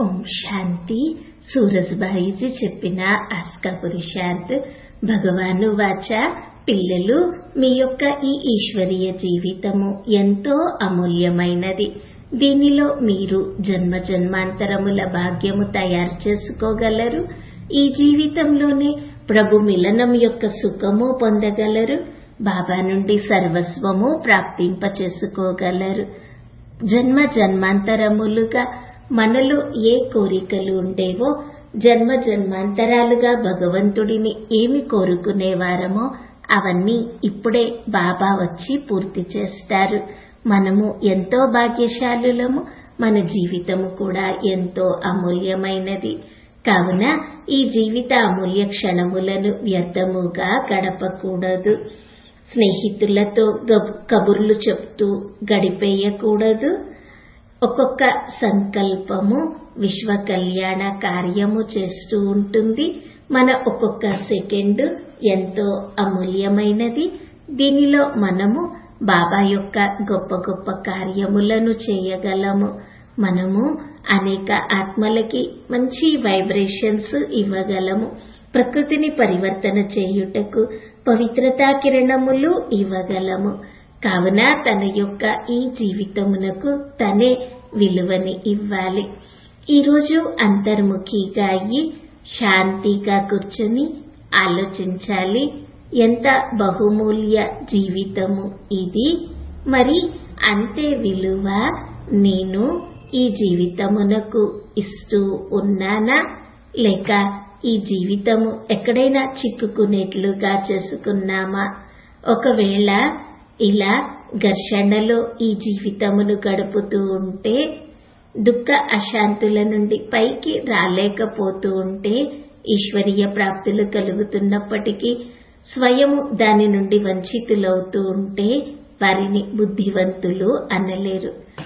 ఓం శాంతి సూరజ్బాయిజీ చెప్పిన ఆస్కా పురుషార్థ్ భగవాను వాచ పిల్లలు మీ యొక్క ఈ ఈశ్వరీయ జీవితము ఎంతో అమూల్యమైనది దీనిలో మీరు జన్మ జన్మాంతరముల భాగ్యము తయారు చేసుకోగలరు ఈ జీవితంలోనే ప్రభు మిలనం యొక్క సుఖము పొందగలరు బాబా నుండి సర్వస్వము ప్రాప్తింప చేసుకోగలరు జన్మ జన్మాంతరములుగా మనలో ఏ కోరికలు ఉండేవో జన్మ జన్మాంతరాలుగా భగవంతుడిని ఏమి కోరుకునేవారమో అవన్నీ ఇప్పుడే బాబా వచ్చి పూర్తి చేస్తారు మనము ఎంతో భాగ్యశాలులము మన జీవితము కూడా ఎంతో అమూల్యమైనది కావున ఈ జీవిత అమూల్య క్షణములను వ్యర్థముగా గడపకూడదు స్నేహితులతో కబుర్లు చెప్తూ గడిపేయకూడదు ఒక్కొక్క సంకల్పము విశ్వ కళ్యాణ కార్యము చేస్తూ ఉంటుంది మన ఒక్కొక్క సెకండ్ ఎంతో అమూల్యమైనది దీనిలో మనము బాబా యొక్క గొప్ప గొప్ప కార్యములను చేయగలము మనము అనేక ఆత్మలకి మంచి వైబ్రేషన్స్ ఇవ్వగలము ప్రకృతిని పరివర్తన చేయుటకు పవిత్రతా కిరణములు ఇవ్వగలము కావున తన యొక్క ఈ జీవితమునకు తనే విలువని ఇవ్వాలి ఈరోజు అంతర్ముఖిగా అయ్యి శాంతిగా కూర్చొని ఆలోచించాలి ఎంత బహుమూల్య జీవితము ఇది మరి అంతే విలువ నేను ఈ జీవితమునకు ఇస్తూ ఉన్నానా లేక ఈ జీవితము ఎక్కడైనా చిక్కుకునేట్లుగా చేసుకున్నామా ఒకవేళ ఇలా ఘర్షణలో ఈ జీవితమును గడుపుతూ ఉంటే దుఃఖ అశాంతుల నుండి పైకి రాలేకపోతూ ఉంటే ఈశ్వరీయ ప్రాప్తులు కలుగుతున్నప్పటికీ స్వయము దాని నుండి వంచితులవుతూ ఉంటే వారిని బుద్ధివంతులు అనలేరు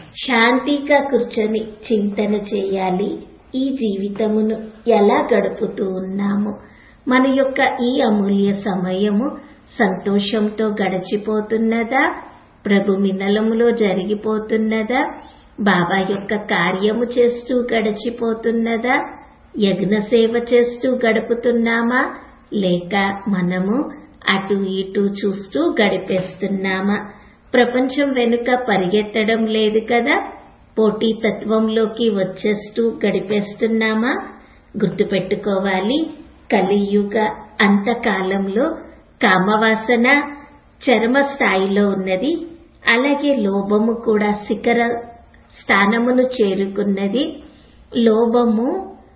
శాంతిగా కూర్చొని చింతన చేయాలి ఈ జీవితమును ఎలా గడుపుతూ ఉన్నాము మన యొక్క ఈ అమూల్య సమయము సంతోషంతో గడిచిపోతున్నదా ప్రభు మినలములో జరిగిపోతున్నదా బాబా యొక్క కార్యము చేస్తూ గడిచిపోతున్నదా యజ్ఞ సేవ చేస్తూ గడుపుతున్నామా లేక మనము అటు ఇటు చూస్తూ గడిపేస్తున్నామా ప్రపంచం వెనుక పరిగెత్తడం లేదు కదా పోటీ తత్వంలోకి వచ్చేస్తూ గడిపేస్తున్నామా గుర్తుపెట్టుకోవాలి కలియుగ అంతకాలంలో కామవాసన చరమ స్థాయిలో ఉన్నది అలాగే లోభము కూడా శిఖర స్థానమును చేరుకున్నది లోభము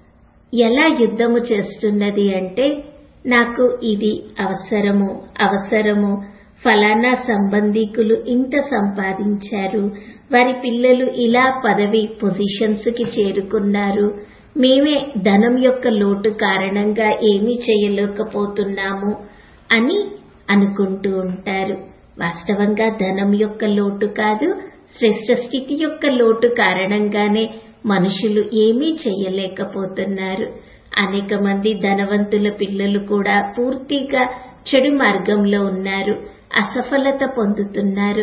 ఎలా యుద్ధము చేస్తున్నది అంటే నాకు ఇది అవసరము అవసరము ఫలానా సంబంధికులు ఇంత సంపాదించారు వారి పిల్లలు ఇలా పదవి పొజిషన్స్ కి చేరుకున్నారు మేమే ధనం యొక్క లోటు కారణంగా ఏమీ చేయలేకపోతున్నాము అని అనుకుంటూ ఉంటారు వాస్తవంగా ధనం యొక్క లోటు కాదు శ్రేష్ట స్థితి యొక్క లోటు కారణంగానే మనుషులు ఏమీ చేయలేకపోతున్నారు అనేక మంది ధనవంతుల పిల్లలు కూడా పూర్తిగా చెడు మార్గంలో ఉన్నారు అసఫలత పొందుతున్నారు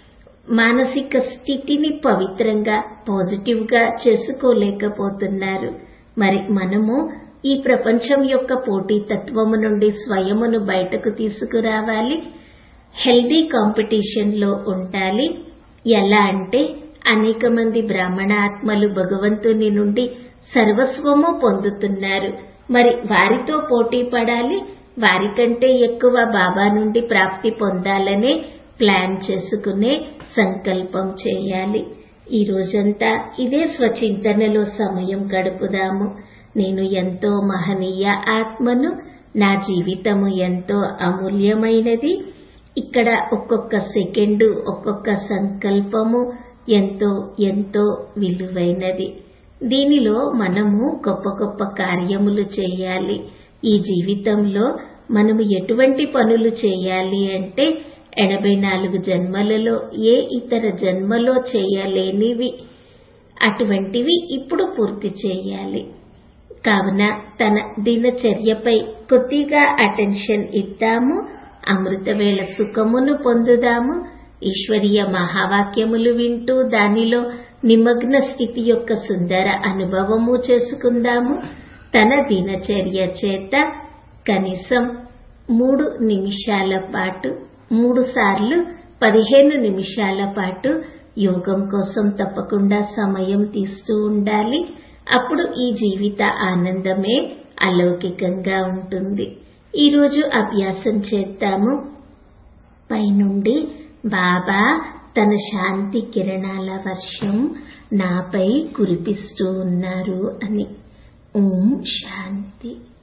మానసిక స్థితిని పవిత్రంగా పాజిటివ్ గా చేసుకోలేకపోతున్నారు మరి మనము ఈ ప్రపంచం యొక్క పోటీ తత్వము నుండి స్వయమును బయటకు తీసుకురావాలి హెల్దీ కాంపిటీషన్ లో ఉండాలి ఎలా అంటే అనేక మంది బ్రాహ్మణ ఆత్మలు భగవంతుని నుండి సర్వస్వము పొందుతున్నారు మరి వారితో పోటీ పడాలి వారికంటే ఎక్కువ బాబా నుండి ప్రాప్తి పొందాలనే ప్లాన్ చేసుకునే సంకల్పం చేయాలి ఈ రోజంతా ఇదే స్వచింతనలో సమయం గడుపుదాము నేను ఎంతో మహనీయ ఆత్మను నా జీవితము ఎంతో అమూల్యమైనది ఇక్కడ ఒక్కొక్క సెకండు ఒక్కొక్క సంకల్పము ఎంతో ఎంతో విలువైనది దీనిలో మనము గొప్ప గొప్ప కార్యములు చేయాలి ఈ జీవితంలో మనము ఎటువంటి పనులు చేయాలి అంటే ఎనభై నాలుగు జన్మలలో ఏ ఇతర జన్మలో చేయలేనివి అటువంటివి ఇప్పుడు పూర్తి చేయాలి కావున తన దినచర్యపై కొద్దిగా అటెన్షన్ ఇద్దాము అమృతవేళ సుఖమును పొందుదాము ఈశ్వరీయ మహావాక్యములు వింటూ దానిలో నిమగ్న స్థితి యొక్క సుందర అనుభవము చేసుకుందాము తన దినచర్య చేత కనీసం మూడు నిమిషాల పాటు మూడు సార్లు పదిహేను నిమిషాల పాటు యోగం కోసం తప్పకుండా సమయం తీస్తూ ఉండాలి అప్పుడు ఈ జీవిత ఆనందమే అలౌకికంగా ఉంటుంది ఈరోజు అభ్యాసం చేద్దాము పైనుండి బాబా తన శాంతి కిరణాల వర్షం నాపై కురిపిస్తూ ఉన్నారు అని ఓం శాంతి